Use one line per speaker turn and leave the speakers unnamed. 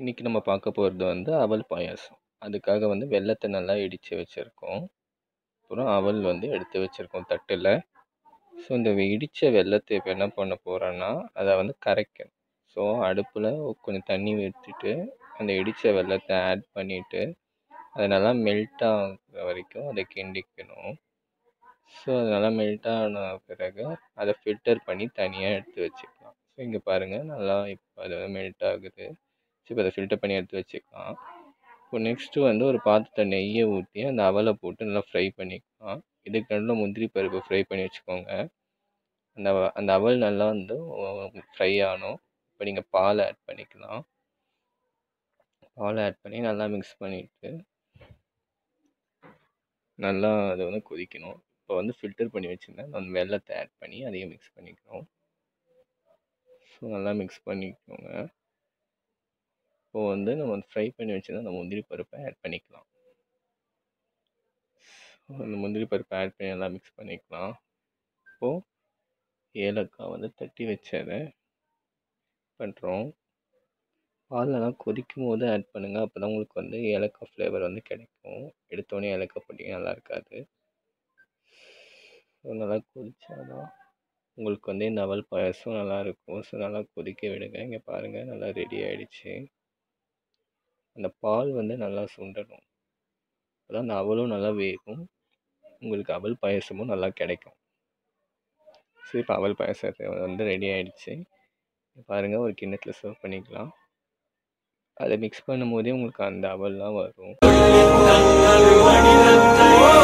இன்னைக்கு நம்ம பார்க்க போறது வந்து அவல் பாயாசம். அதுக்காக வந்து வெல்லத்த நல்லா இடிச்சு வச்சிருக்கோம். அப்புறம் அவல் வந்து எடுத்து வச்சிருக்கோம் தட்டுல. ஸோ இந்த இடிச்ச வெல்லத்த இப்ப என்ன பண்ண போறோம்னா, அத வந்து கரைக்கணும். ஸோ அடுப்புல கொஞ்சம் தண்ணி ஊத்திட்டு, அந்த இடிச்ச வெல்லத்த ஆட் பண்ணிட்டு, அது நல்லா மெல்ட் ஆகுற வரைக்கும் அத கிண்டிக்கணும். ஸோ அது நல்லா மெல்ட் ஆன பிறகு, அத ஃபில்டர் பண்ணி தனியா எடுத்து வச்சுக்கலாம். ஸோ இங்க பாருங்க நல்லா இப்ப அது மெல்ட் ஆகுது. ஸோ இப்ப அத ஃபில்டர் பண்ணி எடுத்து வச்சுக்கலாம். இப்போ நெக்ஸ்ட்டு வந்து ஒரு பாத்திரத்துல நெய்ய ஊத்தி, அந்த அவல போட்டு நல்லா ஃப்ரை பண்ணிக்கலாம். இதுக்கு நடுவுல முந்திரி பருப்பு ஃப்ரை பண்ணி வச்சுக்கோங்க. அந்த அவ அந்த அவல் நல்லா வந்து ஃப்ரை ஆகணும். இப்ப நீங்க பால் ஆட் பண்ணிக்கலாம். பால் ஆட் பண்ணி நல்லா மிக்ஸ் பண்ணிட்டு நல்லா அது வந்து கொதிக்கணும். இப்போ வந்து ஃபில்டர் பண்ணி வச்சிருந்த அந்த வெல்லத்த ஆட் பண்ணி அதையும் மிக்ஸ் பண்ணிக்கணும். ஸோ நல்லா மிக்ஸ் பண்ணிக்கோங்க. இப்போ வந்து நம்ம ஃப்ரை பண்ணி வச்சிருந்த அந்த முந்திரி பருப்ப ஆட் பண்ணிக்கலாம். அந்த முந்திரி பருப்ப ஆட் பண்ணி நல்லா மிக்ஸ் பண்ணிக்கலாம். இப்போ ஏலக்காய் வந்து தட்டி வச்சத பண்றோம். பால் நல்லா கொதிக்கும்போது ஆட் பண்ணுங்க. அப்பதான் உங்களுக்கு வந்து ஏலக்காய் ஃப்ளேவர் வந்து கிடைக்கும். எடுத்தோனே ஏலக்காய் போட்டீங்கன்னா நல்லா இருக்காது. ஸோ நல்லா கொதிச்சா தான் உங்களுக்கு வந்து இந்த அவல் பாயாசம் நல்லாயிருக்கும். ஸோ நல்லா கொதிக்க விடுங்க. இங்க பாருங்க நல்லா ரெடி ஆயிடுச்சு. அந்த பால் வந்து நல்லா சுண்டணும். அப்பதான் அந்த அவலும் நல்லா வேகும். உங்களுக்கு அவல் பாயாசமும் நல்லா கிடைக்கும். ஸோ இப்போ அவல் பாயாசம் வந்து ரெடி ஆயிடுச்சு. பாருங்க ஒரு கிண்ணத்துல சர்வ் பண்ணிக்கலாம். அத மிக்ஸ் பண்ணும்போதே உங்களுக்கு அந்த அவல்லாம் வரும்.